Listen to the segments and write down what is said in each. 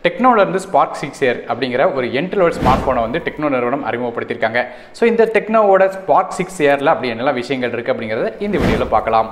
டெக்னோல இருந்து spark six ஏர் அப்படிங்கிற ஒரு என்ட்ரோட ஸ்மார்ட் ஃபோனை வந்து டெக்னோ நிறுவனம் அறிமுகப்படுத்தியிருக்காங்க ஸோ இந்த டெக்னோவோட ஸ்பார்க் சிக்ஸ் ஏரில் அப்படி என்னெல்லாம் விஷயங்கள் இருக்குது அப்படிங்கிறத இந்த வீடியோவில் பார்க்கலாம்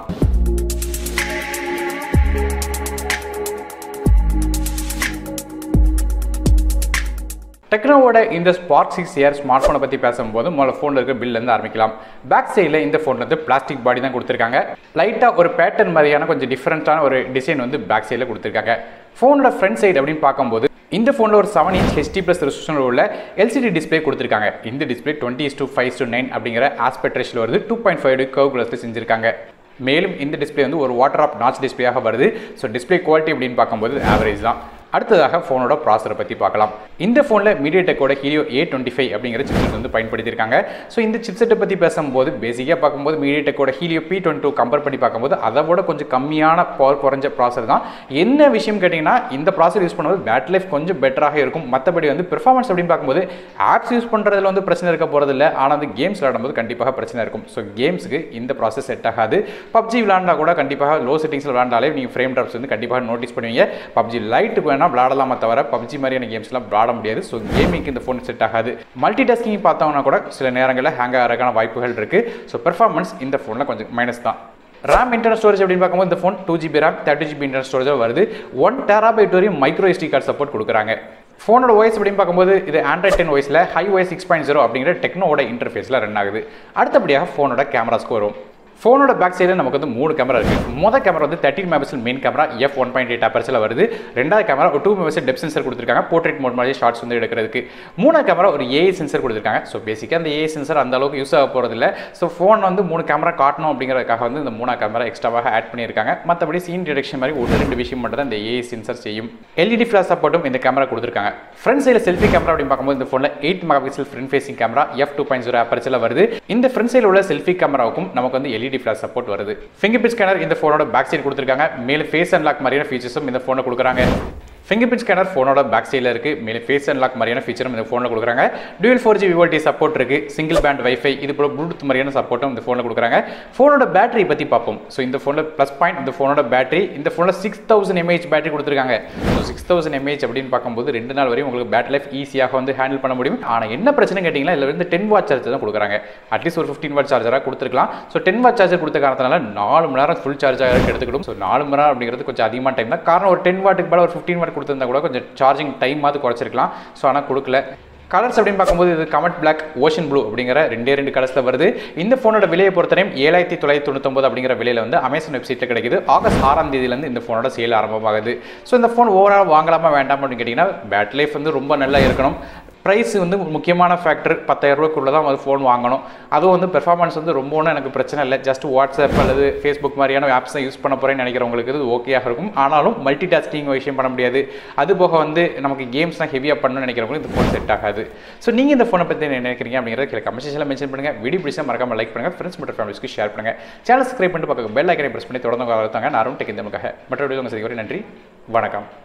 டெக்னோவோட இந்த ஸ்பார்க் சிக்ஸ் இயர் ஸ்மார்ட் ஃபோனை பற்றி பேசும்போது முதல்ல ஃபோனில் இருக்க பில்லேருந்து ஆரம்பிக்கலாம் பேக் சைடில் இந்த ஃபோன் வந்து பிளாஸ்டிக் பாடி தான் கொடுத்துருக்காங்க லைட்டாக ஒரு பேட்டர்ன் மாதிரியான கொஞ்சம் டிஃப்ரெண்ட்டான ஒரு டிசைன் வந்து பேக் சைடில் கொடுத்துருக்காங்க ஃபோனோட ஃப்ரண்ட் சைடு அப்படின்னு பார்க்கும்போது இந்த ஃபோனில் ஒரு seven inch HD plus resolution உள்ள எல்சிடி டிஸ்பிளே கொடுத்துருக்காங்க இந்த display twenty is two five to nine அப்படிங்கிற ஆஸ்பெக்ட் ரேஷில் வருது டூ பாயிண்ட் ஃபைவ் கர்வ் கிளாஸில் செஞ்சிருக்காங்க மேலும் இந்த டிஸ்பிளே வந்து ஒரு வாட்டர் ஆப் நாச் டிஸ்பிளேயாக வருது ஸோ டிஸ்பிளே குவாலிட்டி அப்படின்னு பார்க்கும்போது ஆவரேஜ் தான் அடுத்ததாக ஃபோனோட ப்ராசரை பற்றி பார்க்கலாம் இந்த ஃபோனில் மீடியாடெக்கோட ஹீலியோ ஏ டுவெண்ட்டி ஃபைவ் அப்படிங்கிற சிப்செட் வந்து பயன்படுத்தியிருக்காங்க ஸோ இந்த சிப்செட்டை பற்றி பேசும்போது பேசிக்காக பார்க்கும்போது மீடியாடெக்கோட Helio P twenty two compare பண்ணி பார்க்கும்போது அதை விட கொஞ்சம் கம்மியான பவர் குறைஞ்ச ப்ராசர் தான் என்ன விஷயம் கேட்டிங்கன்னா இந்த ப்ராசர் யூஸ் பண்ணும்போது பேட்டரி லைஃப் கொஞ்சம் பெட்டராக இருக்கும் மற்றபடி வந்து பெர்ஃபார்மன்ஸ் அப்படின்னு பார்க்கும்போது ஆப்ஸ் யூஸ் பண்ணுறதுல வந்து பிரச்சனை இருக்க போகிறதில்ல ஆனால் வந்து கேம்ஸ் விளையாடும்போது கண்டிப்பாக பிரச்சனை இருக்கும் ஸோ கேம்ஸுக்கு இந்த ப்ராசஸ் செட் ஆகாது பப்ஜி விளாண்டா கூட கண்டிப்பாக லோ செட்டிங்ஸில் விளாண்டாலே நீங்கள் ஃப்ரேம் ட்ராப்ஸ் வந்து கண்டிப்பாக நோட்டீஸ் பண்ணுவீங்க பப்ஜி லைட்டுக்கு வேணால் விளாடலாமா தவிர பப்ஜி மாதிரியான கேம்ஸ்லாம் விளாட முடியாது ஸோ கேமிங்க்கு இந்த ஃபோன் செட் ஆகாது மல்டி டாஸ்கிங் பார்த்தோம்னா கூட சில நேரங்களில் ஹேங் ஆகிறதுக்கான வாய்ப்புகள் இருக்குது ஸோ பெர்ஃபார்மன்ஸ் இந்த ஃபோனில் கொஞ்சம் மைனஸ் தான் ரேம் இன்டர்னல் ஸ்டோரேஜ் அப்படின்னு பார்க்கும்போது இந்த phone two GB RAM thirty GB internal storage வருது ஒன் டெராபைட் வரையும் மைக்ரோ எஸ்டி கார்டு சப்போர்ட் கொடுக்குறாங்க ஃபோனோட வாய்ஸ் அப்படின்னு பார்க்கும்போது இது ஆண்ட்ராய்ட் டென் வாய்ஸில் hi voice six point zero அப்படிங்கிற டெக்னோட இன்டர்ஃபேஸில் ரன் ஆகுது அடுத்தபடியாக ஃபோனோட கேமராஸ்க்கு வரும் ஃபோனோட பேக் சைடில் நமக்கு வந்து மூணு கேமரா இருக்குது மொதல் கேமரா வந்து thirteen megapixel main camera F one point eight அப்பர்ஸில் வருது ரெண்டாவது கேமரா ஒரு டூ மெகாபிக்சல் டெப் சென்சர் கொடுத்துருக்காங்க போர்ட்ரேட் மோட் மாதிரி ஷார்ட்ஸ் வந்து எடுக்கிறதுக்கு மூணாவது கேமரா ஒரு ஏஐ சென்சர் கொடுத்துருக்காங்க ஸோ பேசிக்காக அந்த ஏஐ சென்சர் அந்த அளவுக்கு யூஸ் ஆக போகிறதில்ல ஸோ ஃபோன் வந்து மூணு கேமரா காட்டணும் அப்படிங்கிறதுக்காக வந்து இந்த மூணா கேமரா எக்ஸ்ட்ராவாக ஆட் பண்ணியிருக்காங்க மற்றபடி சீன் டிடெக்ஷன் மாதிரி ஒரு ரெண்டு விஷயம் மட்டும் தான் இந்த ஏஐ சென்சர் செய்யும் எல்இடி ஃபிளாஷ் சப்போர்ட்டும் இந்த கேமரா கொடுத்துருக்காங்க ஃப்ரண்ட் சைடில் செல்ஃபி கேமரா அப்படின்னு பார்க்கும்போது இந்த ஃபோனில் eight megapixel front facing camera F two point zero அப்பர்ஸில் வருது இந்த ஃப்ரண்ட் சைடில் உள்ள செல்ஃபி கேமராவுக்கும் நமக்கு வந்து எல்இடி ஃபிளாஷ் சப்போர்ட் வருது ஃபிங்கர் பிரிண்ட் ஸ்கேனர் இந்த ஃபோனோட பேக் சைடு கொடுத்துருக்காங்க மேலே ஃபேஸ் அன்லாக் மாதிரியான ஃபீச்சர்ஸும் இந்த ஃபோனில் கொடுக்குறாங்க ஃபிங்கர் பிரிண்ட் ஸ்கேனர் ஃபோனோட பேக் சைடில் இருக்குது மேலே ஃபேஸ் அன்லாக் மாதிரியான ஃபீச்சரும் இந்த ஃபோனில் கொடுக்குறாங்க dual four G VoLTE support இருக்குது சிங்கிள் பேண்ட் வைஃபை இது போல ப்ளூடூத் மாதிரியான சப்போர்ட்டும் இந்த ஃபோனில் கொடுக்குறாங்க ஃபோனோட பேட்டரி பற்றி பார்ப்போம் ஸோ இந்த ஃபோனில் ப்ளஸ் பாயிண்ட் இந்த ஃபோனோட பேட்டரி இந்த ஃபோனில் சிக்ஸ் தௌசண்ட் எம்ஏஹெச் பேட்டரி கொடுத்துருக்காங்க ஸோ சிக்ஸ் தௌசண்ட் எம்ஏஹெச் அப்படின்னு பார்க்கும்போது ரெண்டு நாள் வரையும் உங்களுக்கு பேட்டரி லைஃப் ஈஸியாக வந்து ஹேண்டில் பண்ண முடியும் ஆனால் என்ன பிரச்சனை கேட்டிங்கன்னா இதில் வந்து டென் வாட் சார்ஜர் தான் கொடுக்குறாங்க அட்லீஸ்ட் ஒரு ஃபிஃப்டின் வாட் சார்ஜராக கொடுத்துருக்கலாம் ஸோ டென் வாட் சார்ஜர் கொடுத்த காரணத்தினால நாலு மணி நேரம் ஃபுல் சார்ஜாக எடுத்துக்கிடும் ஸோ நாலு மணி நேரம் அப்படிங்கிறது கொஞ்சம் அதிகமான டைம் தான் காரணம் ஒரு டென் வாட்டுக்கு மேலே ஒரு ஃபிஃப்டின் வாட் கொடுத்திருந்தா கூட கொஞ்சம் சார்ஜிங் டைம் மாதிரி குறைச்சிருக்கலாம் ஸோ ஆனால் கொடுக்கல கலர்ஸ் அப்படின்னு பார்க்கும்போது இது கமெண்ட் பிளாக் ஓஷன் ப்ளூ அப்படிங்கிற ரெண்டே ரெண்டு கலர்ஸில் வருது இந்த ஃபோனோட விலையை பொறுத்தவரையும் ஏழாயிரத்தி தொள்ளாயிரத்தி தொண்ணூத்தொம்பது அப்படிங்கிற விலையில் வந்து அமேசான் வெப்சைட்டில் கிடைக்குது ஆகஸ்ட் ஆறாம் தேதியிலேருந்து இந்த ஃபோனோட சேல் ஆரம்பமாகுது ஸோ இந்த ஃபோன் ஓவரால் வாங்கலாமா வேண்டாம் அப்படின்னு கேட்டிங்கன்னா பேட்டரி லைஃப் வந்து ரொம்ப நல்லா இருக்கணும் ப்ரைஸ் வந்து முக்கியமான ஃபேக்டர் பத்தாயிரம் ரூபாய்க்குள்ள தான் வந்து ஃபோன் வாங்கணும் அதுவும் வந்து பெர்ஃபார்மன்ஸ் வந்து ரொம்ப ஒன்றும் எனக்கு பிரச்சனை இல்லை ஜஸ்ட் வாட்ஸ்அப் அல்லது ஃபேஸ்புக் மாதிரியான ஆப்ஸ் தான் யூஸ் பண்ண போகிறேன்னு நினைக்கிறவங்களுக்கு இது ஓகேயாக இருக்கும் ஆனாலும் மல்டி டாஸ்கிங் விஷயம் பண்ண முடியாது அது போக வந்து நமக்கு கேம்ஸ்லாம் ஹெவியாக பண்ணணும்னு நினைக்கிறவங்களுக்கு இந்த ஃபோன் செட் ஆகாது ஸோ நீங்கள் இந்த ஃபோனை பற்றி என்ன நினைக்கிறீங்க அப்படிங்கிறத கீழே கமெண்ட் செக்ஷனில் மென்ஷன் பண்ணுங்கள் வீடியோ பிடிச்சா மறக்காம லைக் பண்ணுங்கள் ஃப்ரெண்ட்ஸ் மற்றும் ஃபேமிலிஸ்க்கு ஷேர் பண்ணுங்கள் சேனல் சப்ஸ்கிரைப் பண்ணிட்டு பக்கம் பெல் ஐக்கனை ப்ரெஸ் பண்ணி தொடர்ந்து வளர்த்தாங்க நான் டெக் இந்த மற்ற வீடியோ உங்கள் செய்தி நன்றி வணக்கம்